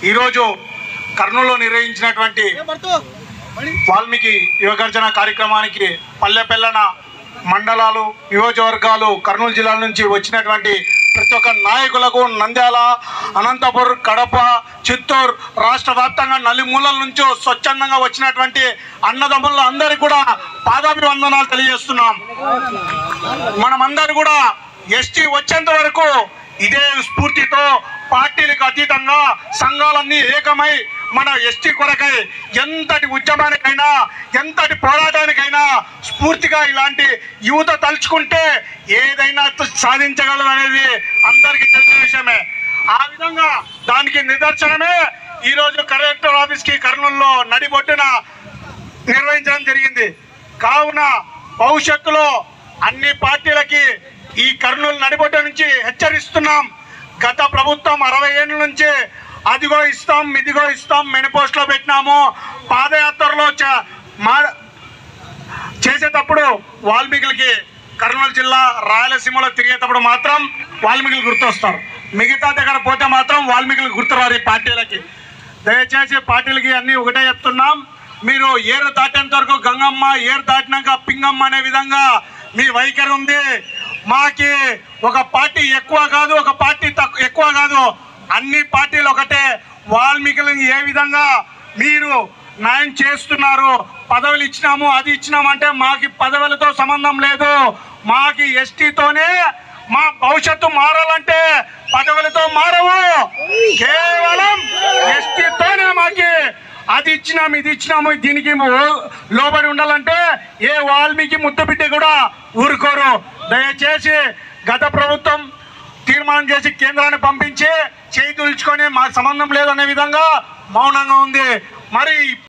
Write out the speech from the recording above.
ఈరోజు కర్నూలులో నిర్వహించినటువంటి వాల్మీకి యువగర్జన కార్యక్రమానికి పల్లెపెల్లన మండలాలు నియోజకవర్గాలు కర్నూలు జిల్లా నుంచి వచ్చినటువంటి ప్రతి ఒక్క నాయకులకు నంద్యాల అనంతపుర్ కడప చిత్తూరు రాష్ట్ర వ్యాప్తంగా నలుమూలల నుంచి స్వచ్ఛందంగా వచ్చినటువంటి అన్నదమ్ముల అందరికీ కూడా పాదాభివందనాలు తెలియజేస్తున్నాం మనమందరూ కూడా ఎస్టీ వచ్చేంత వరకు ఇదే స్ఫూర్తితో పార్టీలకు అతీతంగా సంఘాలన్నీ ఏకమై మన ఎస్టీ కొరకై ఎంతటి ఉద్యమానికైనా ఎంతటి పోరాటానికైనా స్ఫూర్తిగా ఇలాంటి యువత తలుచుకుంటే ఏదైనా సాధించగలదు అనేది అందరికీ తెలిసిన విషయమే ఆ విధంగా దానికి నిదర్శనమే ఈరోజు కలెక్టర్ ఆఫీస్కి కర్నూలులో నడిబొట్టున నిర్వహించడం జరిగింది కావున భవిష్యత్తులో అన్ని పార్టీలకి ఈ కర్నూలు నడిబొట్ట నుంచి హెచ్చరిస్తున్నాం గత ప్రభుత్వం అరవై ఏళ్ళ నుంచి అదిగో ఇస్తాం ఇదిగో ఇస్తాం మెనిపోస్ట్లో పెట్టినాము పాదయాత్రలో చ- మా చేసేటప్పుడు వాల్మీకులకి కర్నూలు జిల్లా రాయలసీమలో తిరిగేటప్పుడు మాత్రం వాల్మీకులు గుర్తొస్తారు మిగతా దగ్గర పోతే మాత్రం వాల్మీకులు గుర్తురారు ఈ పార్టీలకి దయచేసి పార్టీలకి అన్ని ఒకటే చెప్తున్నాం మీరు ఏరు దాటేంత వరకు గంగమ్మ ఏరు దాటినాక పింగమ్మ అనే విధంగా మీ వైఖరి ఉంది మాకి ఒక పార్టీ ఎక్కువ కాదు ఒక పార్టీ తక్కువ ఎక్కువ కాదు అన్ని పార్టీలు ఒకటే వాల్మీకులను ఏ విధంగా మీరు న్యాయం చేస్తున్నారు పదవులు ఇచ్చినాము అది ఇచ్చినాము అంటే మాకి పదవులతో సంబంధం లేదు మాకి ఎస్టీతోనే మా భవిష్యత్తు మారాలంటే పదవులతో మారవు కేవలం ఎస్టీతోనే మాకి అది ఇచ్చినాము ఇది ఇచ్చినాము దీనికి ఓ- లోబడి ఉండాలంటే ఏ వాల్మీకి ముద్దబిడ్డ కూడా ఊరుకోరు దయచేసి గత ప్రభుత్వం తీర్మానం చేసి కేంద్రాన్ని పంపించి చేయి తులుచుకొని మాకు సంబంధం లేదనే విధంగా మౌనంగా ఉంది మరి